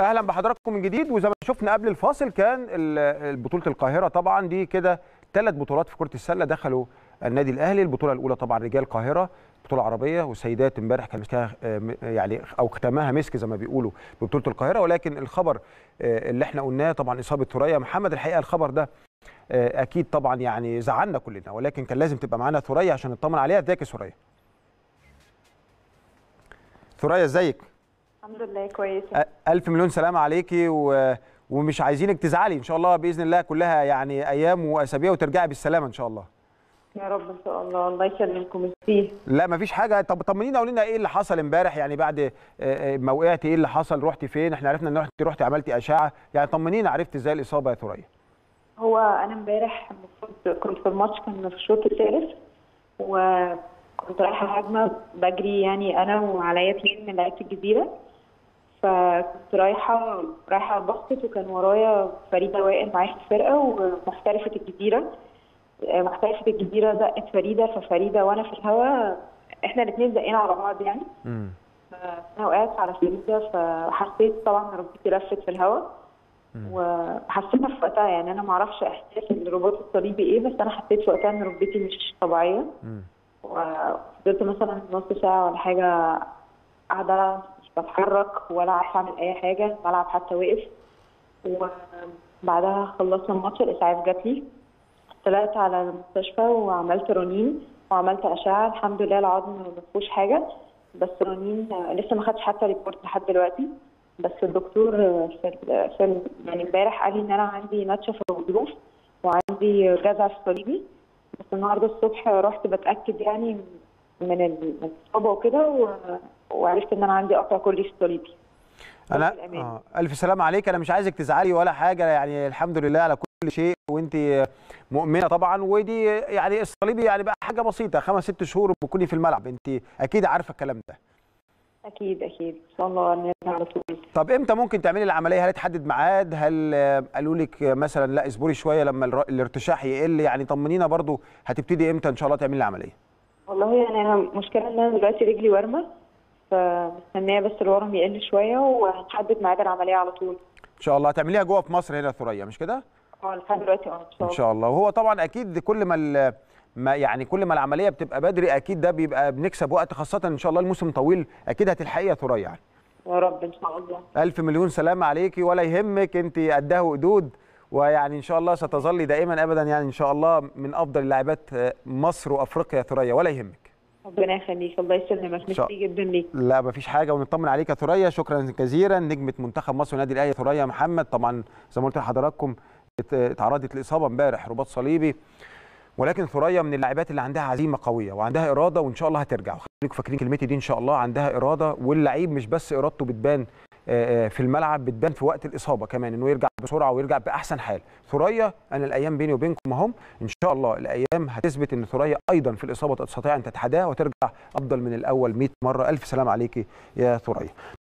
اهلا بحضراتكم من جديد وزي ما شفنا قبل الفاصل كان ال- بطوله القاهره طبعا دي كده ثلاث بطولات في كره السله دخلوا النادي الاهلي البطوله الاولى طبعا رجال القاهره بطوله عربيه والسيدات امبارح كان مسكها آه، م- يعني او ختمها مسك زي ما بيقولوا ببطوله القاهره ولكن الخبر آه، اللي احنا قلناه طبعا اصابه ثريا محمد الحقيقه الخبر ده آه، اكيد طبعا يعني زعلنا كلنا ولكن كان لازم تبقى معانا ثريا عشان نطمن عليها ازيك يا ثريا ثريا ازيك الحمد لله كويسة أ- ألف مليون سلامة عليكي و... ومش عايزينك تزعلي إن شاء الله بإذن الله كلها يعني أيام وأسابيع وترجعي بالسلامة إن شاء الله. يا رب إن شاء الله الله يسلمكم ميرسي لا مفيش حاجة طب طمنينا قولي لنا إيه اللي حصل إمبارح يعني بعد آه، آه، ما وقعتي إيه اللي حصل رحتي فين؟ إحنا عرفنا إن رحتي رحتي عملتي أشعة يعني طمنينا عرفتي إزاي الإصابة يا ثريا. هو أنا امبارح المفروض كنت في الماتش كان في الشوط الثالث وكنت رايحة هجمة بجري يعني أنا وعليا اتنين من لعيبة الجزيرة فكنت رايحة رايحة باسكت وكان ورايا فريدة وائل معايا في الفرقة ومحترفة الجزيرة آه، محترفة الجزيرة زقت فريدة ففريدة وأنا في الهوا احنا الاتنين زقينا على بعض يعني امم فانا وقعت على فريده فحسيت طبعا ان ركبتي لفت في الهواء وحسيتها في وقتها يعني انا ما اعرفش احساس الرباط الصليبي ايه بس انا حسيت في وقتها ان ركبتي مش طبيعيه امم وفضلت مثلا نص ساعه ولا حاجه قاعده مش بتحرك ولا عارفه اعمل اي حاجه الملعب حتى وقف وبعدها خلصنا الماتش الاسعاف جات لي طلعت على المستشفى وعملت رنين وعملت اشعه الحمد لله العظم ما فيهوش حاجه بس رنين آه، لسه ما خدش حتى ريبورت لحد دلوقتي بس الدكتور آه، في ال- في ال- يعني امبارح قال لي ان انا عندي نتشه في الغضروف وعندي جزع في صليبي بس النهارده الصبح رحت بتاكد يعني من ال- من الاصابه وكده و- وعرفت ان انا عندي قطع كلي في صليبي أنا رب الأمان. آه ألف سلامة عليك أنا مش عايزك تزعلي ولا حاجة يعني الحمد لله على كل شيء وأنت مؤمنة طبعا ودي يعني الصليبي يعني بقى حاجة بسيطة خمس ست شهور بتكوني في الملعب أنت أكيد عارفة الكلام ده. اكيد اكيد ان شاء الله نرجع على طول طب امتى ممكن تعملي العمليه هل تحدد ميعاد هل آه، قالوا لك آه، مثلا لا اصبري شويه لما الر- الارتشاح يقل يعني طمنينا برضو هتبتدي امتى ان شاء الله تعملي العمليه والله يعني انا المشكله ان انا دلوقتي رجلي ورمه فمستنيه بس الورم يقل شويه وهنحدد ميعاد العمليه على طول ان شاء الله هتعمليها جوه في مصر هنا يا ثريا مش كده اه لحد دلوقتي اه ان شاء ان الله شاء الله وهو طبعا اكيد كل ما ال- ما يعني كل ما العمليه بتبقى بدري اكيد ده بيبقى بنكسب وقت خاصه ان شاء الله الموسم طويل اكيد هتلحقي يا ثريا يعني يا رب ان شاء الله الف مليون سلامه عليكي ولا يهمك انت قدها وقدود ويعني ان شاء الله ستظلي دائما ابدا يعني ان شاء الله من افضل لاعبات آه، مصر وافريقيا يا ثريا ولا يهمك ربنا يخليك الله يسلمك شاء- ميرسي جدا ليك لا مفيش حاجه ونطمن عليك يا ثريا شكرا جزيلا نجمه منتخب مصر والنادي الاهلي ثريا محمد طبعا زي ما قلت لحضراتكم ات- اتعرضت لاصابه امبارح رباط صليبي ولكن ثريا من اللاعبات اللي عندها عزيمه قويه وعندها اراده وان شاء الله هترجع وخليكم فاكرين كلمتي دي ان شاء الله عندها اراده واللعيب مش بس ارادته بتبان آه، آه، في الملعب بتبان في وقت الاصابه كمان انه يرجع بسرعه ويرجع باحسن حال ثريا انا الايام بيني وبينكم اهم ان شاء الله الايام هتثبت ان ثريا ايضا في الاصابه تستطيع ان تتحداها وترجع افضل من الاول 100 مره الف سلام عليكي يا ثريا